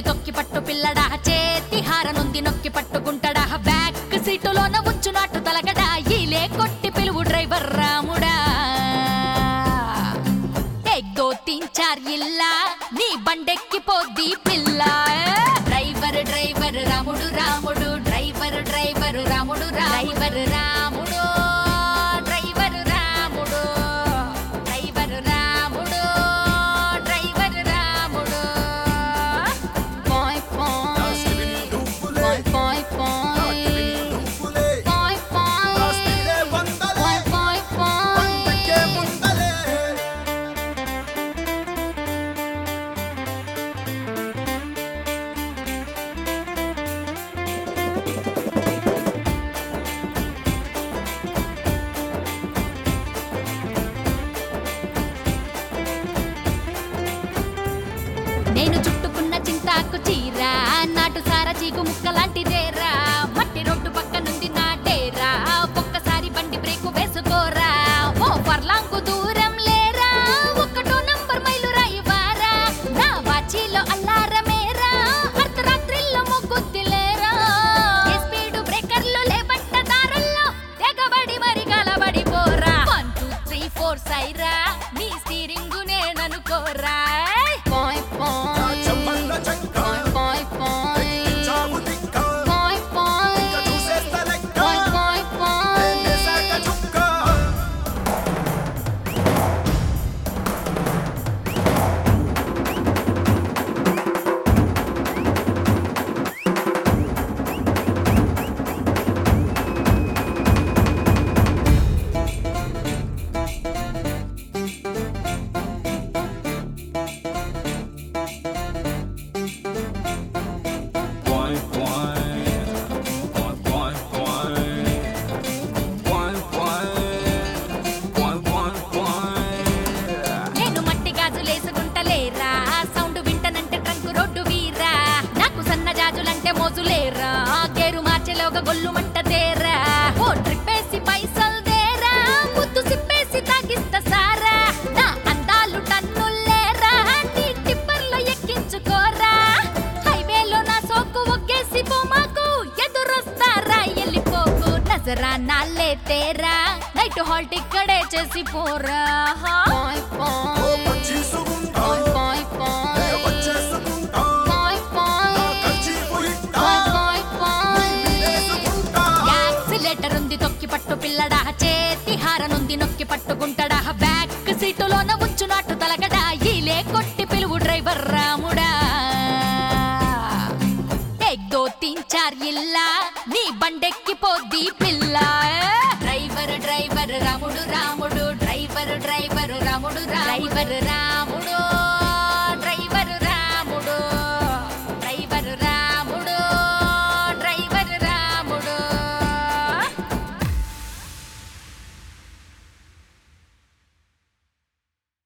తొక్కి పట్టు పిల్లడా చేతి హారనుంది నొక్కి పట్టుకుంటాడా బ్యాక్ సీటులోన ఉంచునట్టు తలగడా ఈలే కొట్టి పిలువు డ్రైవర్ రాముడా एक दो तीन चार ఇల్లా నీ బండెక్కి పోద్ది పిల్ల driver driver Ramudu Ramudu driver driver Ramudu driver Ramudu driver Ramudu driver Ramudu driver Ramudu పాయ్ పాయ్ పాయ్ పాయ్ పాయ్ పాయ్ పాయ్ పాయ్ పాయ్ పాయ్ నేను చుట్టుకున్న చింతాకు చీర నాటు సార చీకు ముక్క లాంటిదేరా మట్టి రోడ్డు పక్క నుండి నాటేరా ఒక్కసారి బండి బ్రేకు వేసుకోరా ఓ పర్లాంకు దూరం లేరా ఒక్కటో నంబర్ మైలు రాయివారా నా వాచిలో అల్లారమేరా అర్ధరాత్రిలో మొగ్గుద్దిలేరా ఏ స్పీడు బ్రేకర్లు లేబట్ట దారుల్లో తెగబడి మరి కలబడి పోరా వన్ టూ త్రీ ఫోర్ సైరా నీ స్టీరింగ్ నేననుకోరా పాయ్ పాయ్ పాయ్ పాయ్ పాయ్ పాయ్ పాయ్ పాయ్ పాయ్ పాయ్ నేను మట్టి గాజులేసుకుంటలేరా సౌండ్ వింటనంటే ట్రంక్ రోడ్డు వీరా నాకు సన్న జాజులంటే మోజులేరా గేరు మార్చెలోగా గొల్లు మంటదేరా ఓ ట్రిప్పేసి పైసలు దేరా ముద్దు సిప్పేసి తాగిస్తా సారా నా అందాలు టన్నులేరా నీ టిప్పర్లో ఎక్కించుకోరా హైవేలో నా సోకు ఒగ్గేసి పోమాకు ఎదురొస్తారా వెళ్ళిపోకు నజరా నాలే తేరా నైట్ హాల్ట్ ఇక్కడే చేసి పోరా పాయ్ పాయ్ పాయ్ పాయ్ పాయ్ పాయ్ పాయ్ పాయ్ పాయ్ యాక్సిలేటర్ ఉంది తొక్కి పట్టు పిల్లడా చేతి హారనుంది నొక్కి పట్టుకుంటాడా బ్యాక్ సీటులోన ఉంచునట్టు తలగడా ఈలే కొట్టి పిలువు డ్రైవర్ రాముడా एक दो तीन चार ఇల్లా నీ బండెక్కి పోద్ది పిల్ల driver driver Ramudu Ramudu driver driver Ramudu driver రా